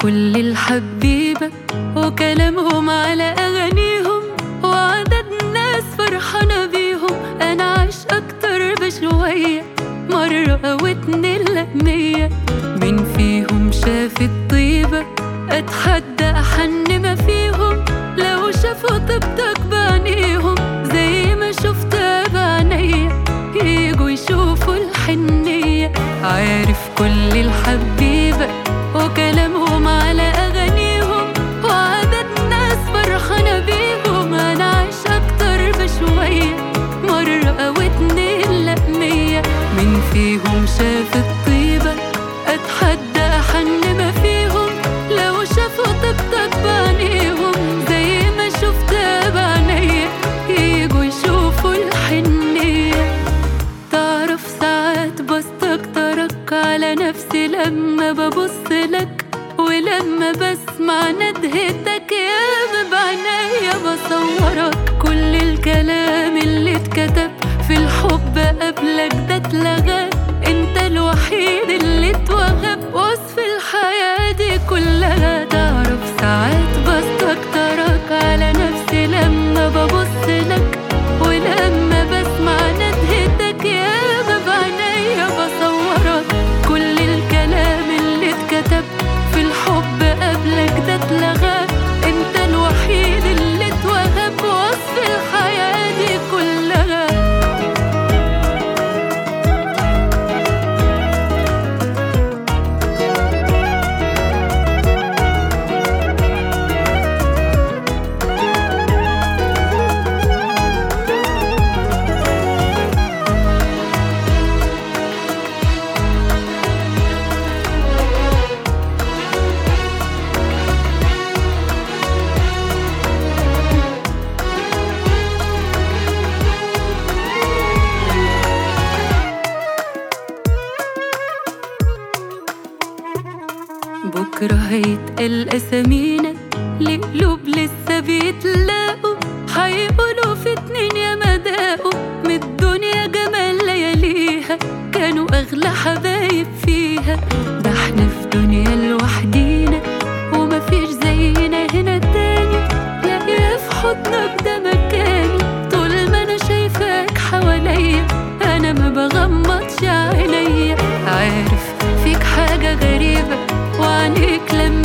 كل الحبيبة وكلامهم على أغانيهم وعدد ناس فرحانة بيهم أنا عايش أكتر بشوية مرة أو اتنين لأ مية مين فيهم شاف الطيبة أتحدى أحن ما فيهم لو شافوا طيبتك بعينيهم زي ما شفتها بعينيا يجوا يشوفوا الحنية عارف كل الحبيبة وكلامهم على أغانيهم وعدد ناس فرحانة بيهم أنا عايش أكتر بشوية مرة أو اتنين لأ مية مين فيهم شاف الطيبة أتحدى أحن ما فيهم لو شافوا طيبتك بعينيهم زي ما شفتها بعينيا يجوا يشوفوا الحنية تعرف ساعات بستكترك على نفسي لما ببص لك ولما بسمع ندهتك يا بعينيا بصورك كل الكلام اللي اتكتب في الحب قبلك ده اتلغى انت الوحيد اللي اتوهب وصف الحياة دي كلها تعرف ساعات بستكترك على نفسي لما ببص لك ولما بسمع ندهتك يا بعينيا بصورك كل الكلام اللي اتكتب في الحب قبلك ده اتلغى انت الوحيد اللي اتوهب وصف الحياة دي كلها بكرة هيتقال أسامينا لقلوب لسه بيتلاقوا هيقولوا في اتنين يا مداقوا من الدنيا جمال لياليها كانوا أغلى حبايب فيها ده احنا في دنيا لوحدينا ومفيش زينا هنا تاني لاقيه في حضنك ده مكاني طول ما أنا شايفاك حواليا أنا ما بغمضش عينيا عارف فيك حاجة غريبة وعنيك لما